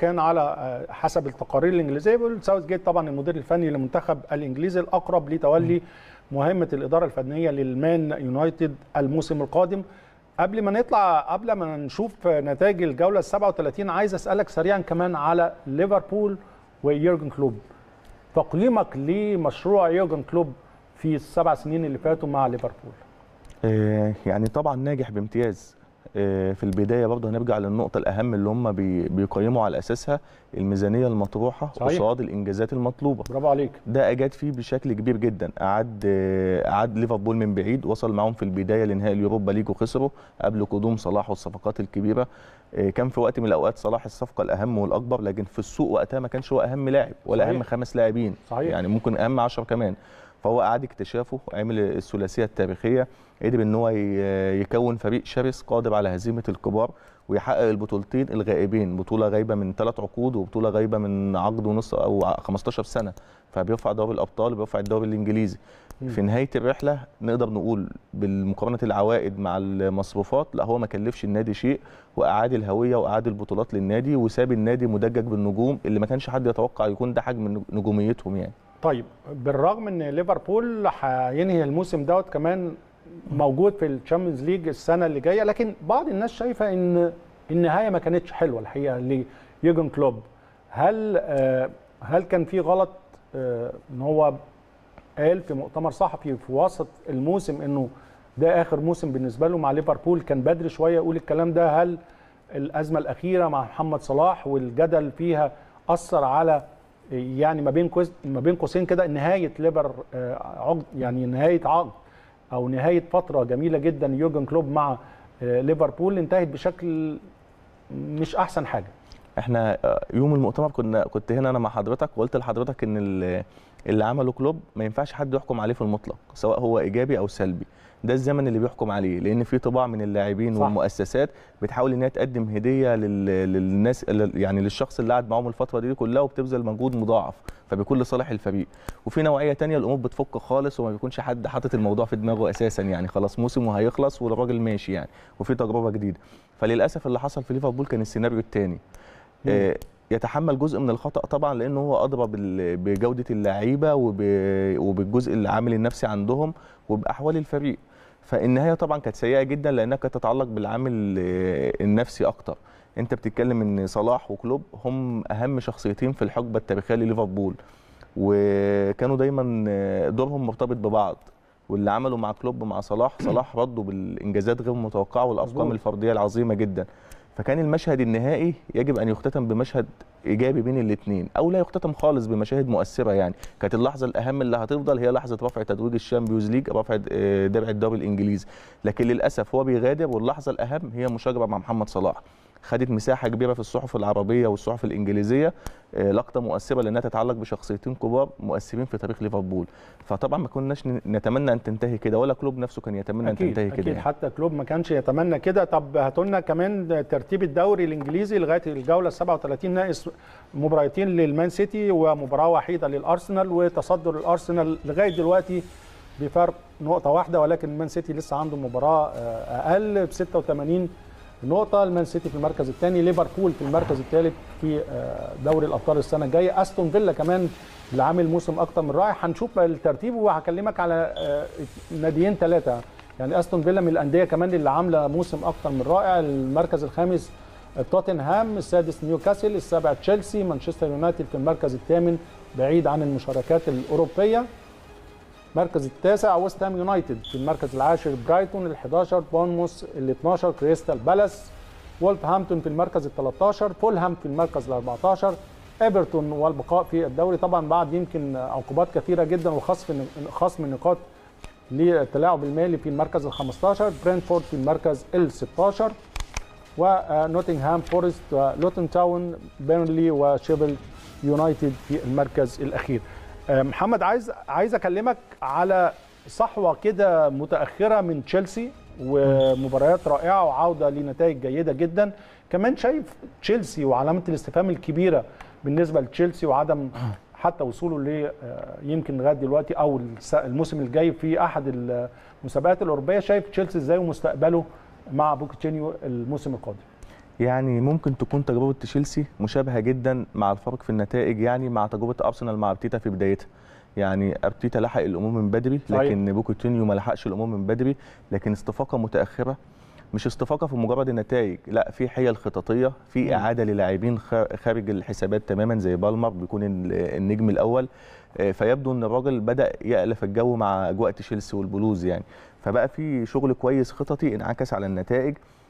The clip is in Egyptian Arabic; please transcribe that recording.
كان على آه، حسب التقارير الانجليزيه بيقول ساوث جيت طبعا المدير الفني للمنتخب الانجليزي الاقرب لتولي مهمه الاداره الفنيه للمان يونايتد الموسم القادم قبل ما نطلع قبل ما نشوف نتائج الجوله ال 37 عايز اسالك سريعا كمان على ليفربول ويورجن كلوب تقييمك لمشروع يورجن كلوب في السبع سنين اللي فاتوا مع ليفربول آه، يعني طبعا ناجح بامتياز آه، في البدايه برضه هنرجع للنقطه الاهم اللي هم بي- بيقيموا على اساسها الميزانيه المطروحه صحيح. قصاد الانجازات المطلوبه برافو عليك ده اجاد فيه بشكل كبير جدا اعاد آه، اعاد ليفربول من بعيد وصل معاهم في البدايه لنهائي اليوروبا ليج وخسروا قبل قدوم صلاح والصفقات الكبيره آه، كان في وقت من الاوقات صلاح الصفقه الاهم والاكبر لكن في السوق وقتها ما كانش هو اهم لاعب ولا صحيح. اهم خمس لاعبين صحيح. يعني ممكن اهم 10 كمان فهو اعاد اكتشافه عمل الثلاثيه التاريخيه قدر ان هو ي- يكون فريق شرس قادر على هزيمه الكبار ويحقق البطولتين الغائبين بطوله غايبه من ثلاث عقود وبطوله غايبه من عقد ونص او 15 سنه فبيرفع دوري الابطال وبيرفع الدوري الانجليزي في نهايه الرحله نقدر نقول بالمقارنه العوائد مع المصروفات لا هو ما كلفش النادي شيء واعاد الهويه واعاد البطولات للنادي وساب النادي مدجج بالنجوم اللي ما كانش حد يتوقع يكون ده حجم نجوميتهم يعني طيب بالرغم ان ليفربول هينهي الموسم دوت كمان موجود في الشامبيونز ليج السنه اللي جايه لكن بعض الناس شايفه ان النهايه ما كانتش حلوه الحقيقه ليوجن كلوب هل آه، هل كان في غلط آه، ان هو قال في مؤتمر صحفي في وسط الموسم انه ده اخر موسم بالنسبه له مع ليفربول كان بدري شويه يقول الكلام ده هل الازمه الاخيره مع محمد صلاح والجدل فيها اثر على يعني ما بين كوز ما بين قوسين كده نهايه ليفر آه، عقد يعني نهايه عقد او نهايه فتره جميله جدا يورجن كلوب مع آه، ليفربول انتهت بشكل مش احسن حاجه احنا آه، يوم المؤتمر كنا كنت هنا انا مع حضرتك وقلت لحضرتك ان ال- اللي عمله كلوب ما ينفعش حد يحكم عليه في المطلق سواء هو ايجابي او سلبي ده الزمن اللي بيحكم عليه لان في طباع من اللاعبين صح. والمؤسسات بتحاول ان هي تقدم هديه لل... للناس يعني للشخص اللي قعد معاهم الفتره دي كلها وبتبذل مجهود مضاعف فبيكون لصالح الفريق وفي نوعيه تانية الامور بتفك خالص وما بيكونش حد حاطط الموضوع في دماغه اساسا يعني خلاص موسم وهيخلص والراجل ماشي يعني وفي تجربه جديده فللاسف اللي حصل في ليفربول كان السيناريو الثاني آه، يتحمل جزء من الخطا طبعا لانه هو ادرى بال- بجوده اللعيبه وب- وبالجزء العامل النفسي عندهم وباحوال الفريق فالنهايه طبعا كانت سيئه جدا لانها كانت تتعلق بالعامل آه، النفسي اكتر انت بتتكلم ان صلاح وكلوب هم اهم شخصيتين في الحقبه التاريخيه لليفربول وكانوا دايما آه، دورهم مرتبط ببعض واللي عمله مع كلوب ومع صلاح صلاح رده بالانجازات غير متوقعه والارقام مظبوط. الفرديه العظيمه جدا فكان المشهد النهائي يجب ان يختتم بمشهد ايجابي بين الاثنين او لا يختتم خالص بمشاهد مؤثره يعني كانت اللحظه الاهم اللي هتفضل هي لحظه رفع تتويج الشامبيونز ليج رفع آه، درع الدوري الانجليزي لكن للاسف هو بيغادر واللحظه الاهم هي مشاجره مع محمد صلاح خدت مساحه كبيره في الصحف العربيه والصحف الانجليزيه آه، لقطه مؤثره لانها تتعلق بشخصيتين كبار مؤثرين في تاريخ ليفربول فطبعا ما كناش ن- نتمنى ان تنتهي كده ولا كلوب نفسه كان يتمنى ان اكيد تنتهي كده اكيد يعني. حتى كلوب ما كانش يتمنى كده طب هاتوا لنا كمان ترتيب الدوري الانجليزي لغايه الجوله 37 ناقص مباراتين للمان سيتي ومباراه وحيده للارسنال وتصدر الارسنال لغايه دلوقتي بفرق نقطه واحده ولكن المان سيتي لسه عنده مباراه آه، اقل ب 86 نقطه المان سيتي في المركز الثاني ليفربول في المركز الثالث في آه، دوري الابطال السنه الجايه استون فيلا كمان اللي عامل موسم اكتر من رائع هنشوف الترتيب وهكلمك على آه، ناديين ثلاثه يعني استون فيلا من الانديه كمان اللي عامله موسم اكتر من رائع المركز الخامس توتنهام السادس نيوكاسل السابع تشيلسي مانشستر يونايتد في المركز الثامن بعيد عن المشاركات الاوروبيه المركز التاسع ويست هام يونايتد في المركز العاشر برايتون ال 11 بورنموث ال 12 كريستال بالاس وولفهامبتون في المركز ال 13 فولهام في المركز ال 14 ايفرتون والبقاء في الدوري طبعا بعد يمكن عقوبات كثيره جدا وخصم خصم النقاط للتلاعب المالي في المركز ال 15 برينفورد في المركز ال 16 ونوتنغهام فورست ولوتن تاون بيرنلي وشيفل يونايتد في المركز الاخير آه، محمد عايز عايز اكلمك على صحوه كده متاخره من تشيلسي ومباريات رائعه وعوده لنتائج جيده جدا كمان شايف تشيلسي وعلامه الاستفهام الكبيره بالنسبه لتشيلسي وعدم حتى وصوله ل آه، يمكن لغايه دلوقتي او الس- الموسم الجاي في احد المسابقات الاوروبيه شايف تشيلسي ازاي ومستقبله مع بوكيتشينيو الموسم القادم يعني ممكن تكون تجربه تشيلسي مشابهه جدا مع الفرق في النتائج يعني مع تجربه ارسنال مع ارتيتا في بدايتها يعني ارتيتا لحق الامور من بدري صحيح. لكن بوكوتينيو ما لحقش الامور من بدري لكن استفاقه متاخره مش استفاقه في مجرد النتائج لا في حيل خططيه في مم. اعاده للاعبين خ- خارج الحسابات تماما زي بالمر بيكون ال- النجم الاول آه، فيبدو ان الراجل بدا يالف الجو مع اجواء تشيلسي والبلوز يعني فبقى في شغل كويس خططي انعكس على النتائج